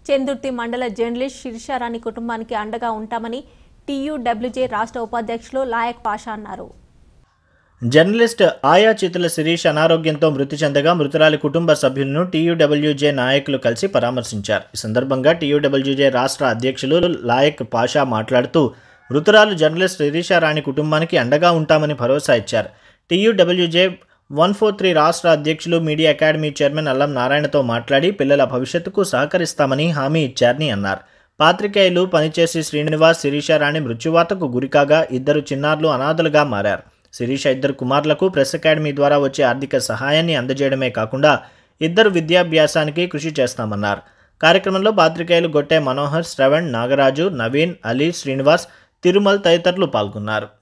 చందుర్తి మండల జర్నలిస్ట్ శిరీషారాణి కుటుంబానికి అండగా ఉంటామని టీయూడబ్ల్యూజే రాష్ట్ర ఉపాధ్యక్షులు లాయక్ పాషా అన్నారు జర్నలిస్ట్ ఆయా చితుల శిరీష్ అనారోగ్యంతో మృతి చెందగా మృతురాలి కుటుంబ సభ్యులను టీయూడబ్ల్యూజే నాయకులు కలిసి పరామర్శించారు ఈ సందర్భంగా టీయూడబ్ల్యూజే రాష్ట్ర అధ్యక్షులు లాయక్ పాషా మాట్లాడుతూ మృతురాలు జర్నలిస్ట్ శిరీషా రాణి కుటుంబానికి అండగా ఉంటామని భరోసా ఇచ్చారు టీయూడబ్ల్యూజే వన్ ఫోర్ త్రీ రాష్ట్ర అధ్యక్షులు మీడియా అకాడమీ చైర్మన్ అల్లం నారాయణతో మాట్లాడి పిల్లల భవిష్యత్తుకు సహకరిస్తామని హామీ ఇచ్చారని అన్నారు పాత్రికేయులు పనిచేసి శ్రీనివాస్ శిరీష రాణి మృత్యువాతకు గురికాగా ఇద్దరు చిన్నారులు అనాథలుగా మారారు శిరీష ఇద్దరు కుమారులకు ప్రెస్ అకాడమీ ద్వారా వచ్చే ఆర్థిక సహాయాన్ని అందజేయడమే కాకుండా ఇద్దరు విద్యాభ్యాసానికి కృషి చేస్తామన్నారు కార్యక్రమంలో పాత్రికేయులు గొట్టె మనోహర్ శ్రవణ్ నాగరాజు నవీన్ అలీ శ్రీనివాస్ తిరుమల్ తదితరులు పాల్గొన్నారు